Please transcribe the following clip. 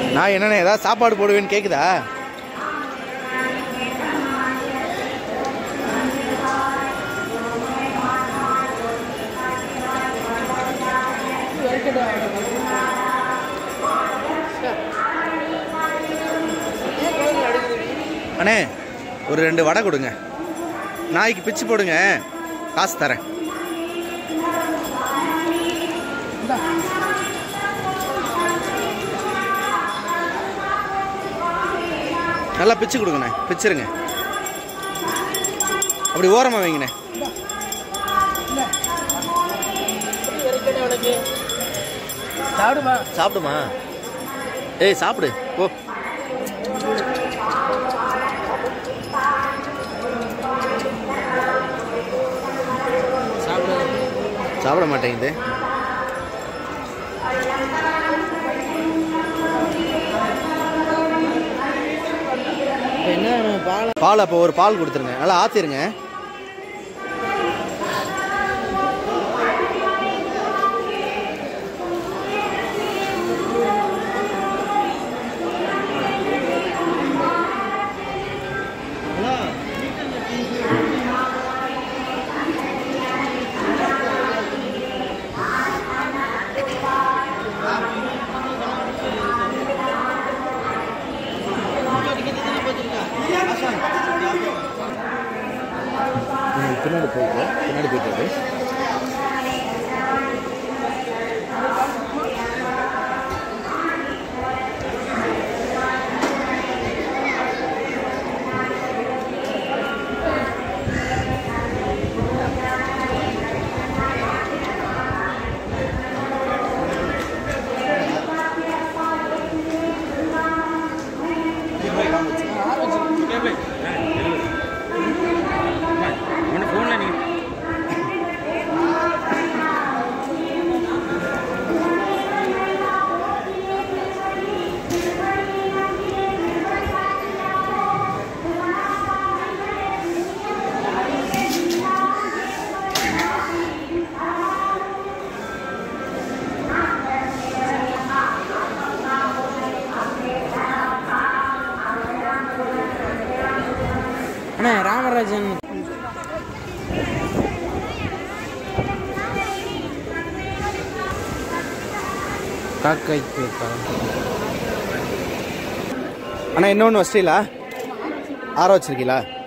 நான் என்னண்ணே ஏதாவது சாப்பாடு போடுவேன்னு கேக்குதா அண்ணே ஒரு ரெண்டு வடை கொடுங்க நாய்க்கு பிச்சு போடுங்க காசு தரேன் நல்லா பிச்சு கொடுங்கண்ணே பிச்சிருங்க அப்படி ஓரமாக வைங்கண்ணே சாப்பிடுமா சாப்பிடுமா ஏய் சாப்பிடு ஓ சாப்பிடு சாப்பிட மாட்டேங்குது இப்போ என்ன பால் பால் அப்போ ஒரு பால் கொடுத்துருங்க நல்லா ஆத்திருங்க ம், பின்னாடி போயிட்டு பின்னாடி போயிட்டு அண்ணா ராமராஜன் காக்காய் பேக்கா அண்ணா இன்னொன்று வச்சிட்டீங்களா ஆற வச்சிருக்கீங்களா